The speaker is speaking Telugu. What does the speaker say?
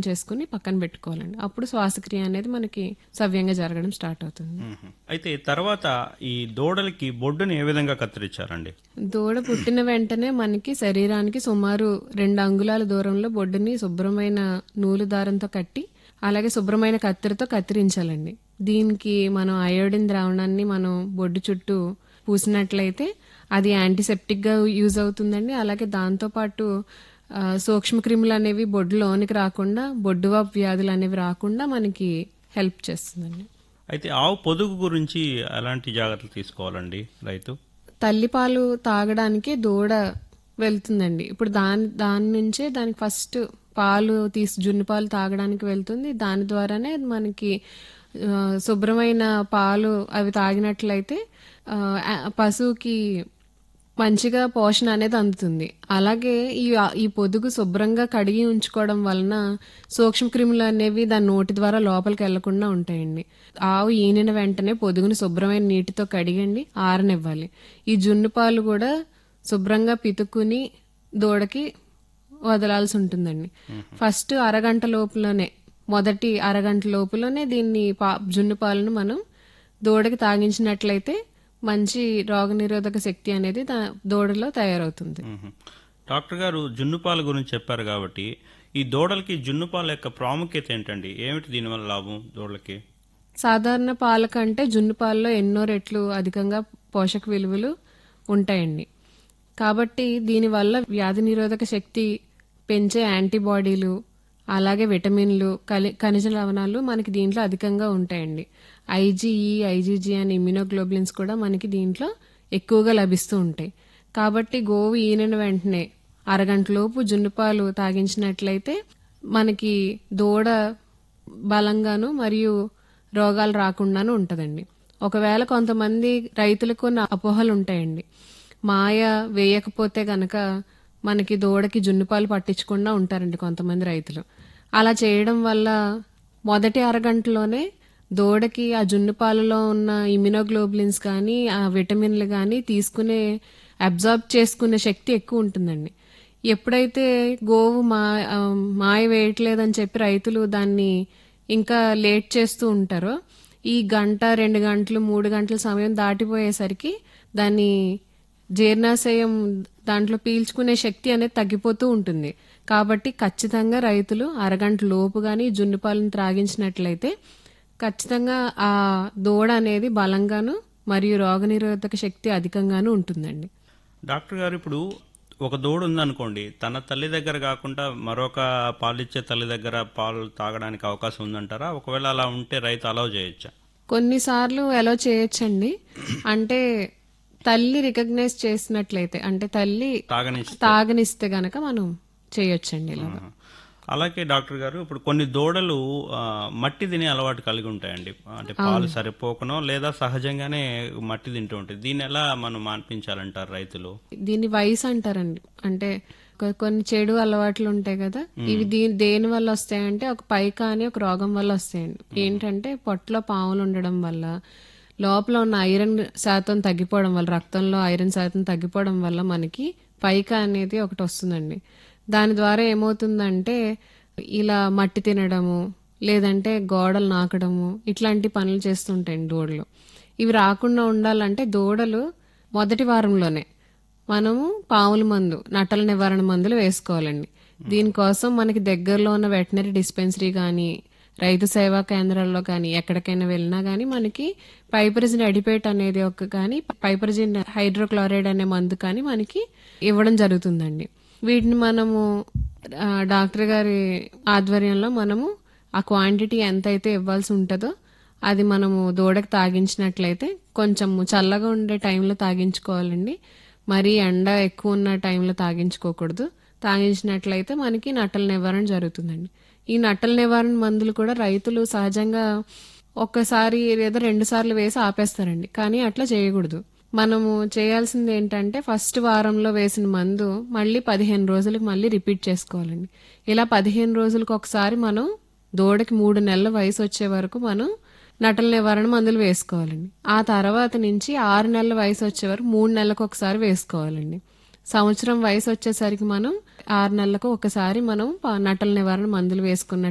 చేసుకుని పక్కన పెట్టుకోవాలండి అప్పుడు శ్వాసక్రియ అనేది మనకి సవ్యంగా జరగడం స్టార్ట్ అవుతుంది మ్మ్. అయితే తర్వాత ఈ దూడలకి బొడ్డుని ఏ విధంగా కత్తిరించారండి దూడ పుట్టిన వెంటనే మనకి శరీరానికి సుమారు రెండు అంగుళాల దూరంలో బొడ్డుని శుభ్రమైన నూలు దారంతో కట్టి అలాగే శుభ్రమైన కత్తిరితో కత్తిరించాలండి దీనికి మనం అయోడిన్ ద్రావణాన్ని మనం బొడ్డు చుట్టూ పూసినట్లయితే అది యాంటీసెప్టిక్ గా యూజ్ అవుతుందండి అలాగే దాంతో పాటు ఆ, సూక్ష్మక్రిములు అనేవి బొడ్డులోనికి రాకుండా బొడ్డువాపు వ్యాధులు అనేవి రాకుండా మనకి హెల్ప్ చేస్తుందండి అయితే ఆవు పొదుగు గురించి ఎలాంటి జాగ్రత్తలు తీసుకోవాలండి రైతు తల్లిపాలు తాగడానికి దూడ వెళ్తుందండి ఇప్పుడు దాని దాని నుంచే దానికి ఫస్ట్ పాలు తీసి జున్ను పాలు తాగడానికి వెళ్తుంది దాని ద్వారానే మనకి ఆ, శుభ్రమైన పాలు అవి తాగినట్లయితే ఆ, ఆ- పశువుకి మంచిగా పోషణ అనేది అందుతుంది అలాగే ఈ ఈ పొదుగు శుభ్రంగా కడిగి ఉంచుకోవడం వలన సూక్ష్మక్రిములు అనేవి దాని నోటి ద్వారా లోపలికి వెళ్లకుండా ఉంటాయండి ఆవు ఈనిన వెంటనే పొదుగుని శుభ్రమైన నీటితో కడిగండి ఆరనివ్వాలి ఈ జున్ను పాలు కూడా శుభ్రంగా పితుక్కుని దూడకి వదలాల్సి ఉంటుందండి ఫస్ట్ అరగంట లోపులోనే మొదటి అరగంట లోపులోనే దీన్ని పా జున్ను పాలను మనం దూడకి తాగించినట్లయితే మంచి రోగనిరోధక శక్తి అనేది దా- దూడలో తయారవుతుంది మ్మ్. డాక్టర్ గారు జున్నుపాల గురించి చెప్పారు కాబట్టి ఈ దూడలకి జున్నుపాల యొక్క ప్రాముఖ్యత ఏంటండి ఏమిటి దీనివల్ల లాభం దూడలకి సాధారణ పాల కంటే జున్ను పాలలో ఎన్నో రెట్లు అధికంగా పోషక విలువలు ఉంటాయండి కాబట్టి దీనివల్ల వ్యాధి నిరోధక శక్తి పెంచే యాంటీబాడీలు అలాగే విటమిన్లు కలి- ఖనిజ లవణాలు మనకి దీంట్లో అధికంగా ఉంటాయండి ఐజీఈ ఐజీజీ అనే ఇమ్యునోగ్లోబులిన్స్ కూడా మనకి దీంట్లో ఎక్కువగా లభిస్తూ ఉంటాయి కాబట్టి గోవు ఈనిన వెంటనే అరగంటలోపు జున్నుపాలు తాగించినట్లయితే మనకి దూడ బలంగాను మరియు రోగాలు రాకుండాను ఉంటదండి ఒకవేళ కొంతమంది రైతులకు కొన్ని అపోహలు ఉంటాయండి మాయ వేయకపోతే గనక మనకి దూడకి జున్నుపాలు పట్టించకుండా ఉంటారండి కొంతమంది రైతులు అలా చేయడం వల్ల మొదటి అరగంటలోనే దూడకి ఆ జున్ను పాలలో ఉన్న ఇమ్యునోగ్లోబులిన్స్ కానీ ఆ విటమిన్లు కానీ తీసుకునే అబ్జార్బ్ చేసుకునే శక్తి ఎక్కువ ఉంటుందండి ఎప్పుడైతే గోవు మా ఆ, మాయ వేయట్లేదని చెప్పి రైతులు దాన్ని ఇంకా లేట్ చేస్తూ ఉంటారో ఈ గంట రెండు గంటలు మూడు గంటల సమయం దాటిపోయేసరికి దాన్ని జీర్ణాశయం దాంట్లో పీల్చుకునే శక్తి అనేది తగ్గిపోతూ ఉంటుంది కాబట్టి ఖచ్చితంగా రైతులు అరగంట లోపు కానీ జున్ను పాలను త్రాగించినట్లయితే ఖచ్చితంగా ఆ దూడ అనేది బలంగాను మరియు రోగనిరోధక శక్తి అధికంగాను ఉంటుందండి డాక్టర్ గారు ఇప్పుడు ఒక దూడ ఉందనుకోండి తన తల్లి దగ్గర కాకుండా మరొక పాలిచ్చే తల్లి దగ్గర పాలు తాగడానికి అవకాశం ఉందంటారా ఒకవేళ అలా ఉంటే రైతు అలౌ చేయొచ్చా కొన్నిసార్లు ఎలా చేయొచ్చండి అంటే తల్లి రికగ్నైజ్ చేసినట్లయితే అంటే తల్లి తాగని తాగనిస్తే గనక మనం చేయొచ్చండి ఇలాగా అలాగే డాక్టర్ గారు ఇప్పుడు కొన్ని దూడలు ఆ, మట్టి తినే అలవాటు కలిగి ఉంటాయండి అంటే పాలు సరిపోకనో లేదా సహజంగానే మట్టి తింటూ ఉంటాయి దీన్ని ఎలా మనం మాన్పించాలంటారు రైతులు దీన్ని వయసు అంటారండి అంటే కొ- కొన్ని చెడు అలవాట్లు ఉంటాయి కదా ఇవి దీని దేని వల్ల వస్తాయంటే ఒక పైక అని ఒక రోగం వల్ల వస్తాయండి ఏంటంటే పొట్టలో పాములు ఉండడం వల్ల లోపల ఉన్న ఐరన్ శాతం తగ్గిపోవడం వల్ల రక్తంలో ఐరన్ శాతం తగ్గిపోవడం వల్ల మనకి పైక అనేది ఒకటి వస్తుందండి దాని ద్వారా ఏమవుతుందంటే ఇలా మట్టి తినడము లేదంటే గోడలు నాకడము ఇట్లాంటి పనులు చేస్తుంటాయండి దూడలు ఇవి రాకుండా ఉండాలంటే దూడలు మొదటి వారంలోనే మనము పాముల మందు నట్టల నివారణ మందులు వేసుకోవాలండి దీనికోసం మనకి దగ్గరలో ఉన్న వెటనరీ డిస్పెన్సరీ కానీ రైతు సేవా కేంద్రాల్లో కానీ ఎక్కడికైనా వెళ్ళినా కానీ మనకి పైపరిజిన్ అడిపేట్ అనేది ఒక కానీ పైపరిజిన్ హైడ్రోక్లోరైడ్ అనే మందు కానీ మనకి ఇవ్వడం జరుగుతుందండి వీటిని మనము ఆ, డాక్టర్ గారి ఆధ్వర్యంలో మనము ఆ క్వాంటిటీ ఎంత అయితే ఇవ్వాల్సి ఉంటుందో అది మనము దూడకి తాగించినట్లయితే కొంచెము చల్లగా ఉండే టైంలో తాగించుకోవాలండి మరీ ఎండ ఎక్కువ ఉన్న టైంలో తాగించుకోకూడదు తాగించినట్లయితే మనకి నట్టల నివారణ జరుగుతుందండి ఈ నట్టల నివారణ మందులు కూడా రైతులు సహజంగా ఒక్కసారి లేదా రెండు సార్లు వేసి ఆపేస్తారండి కానీ అట్లా చేయకూడదు మనము చేయాల్సింది ఏంటంటే ఫస్ట్ వారంలో వేసిన మందు మళ్ళీ పదిహేను రోజులకు మళ్ళీ రిపీట్ చేసుకోవాలండి ఇలా పదిహేను రోజులకు ఒకసారి మనం దూడకి మూడు నెలల వయసు వచ్చే వరకు మనం నటల నివారణ మందులు వేసుకోవాలండి ఆ తర్వాత నుంచి ఆరు నెలల వయసు వచ్చే వరకు మూడు నెలలకు ఒకసారి వేసుకోవాలండి సంవత్సరం వయసు వచ్చేసరికి మనం ఆరు నెలలకు ఒకసారి మనం ప- నటల నివారణ మందులు వేసుకున్న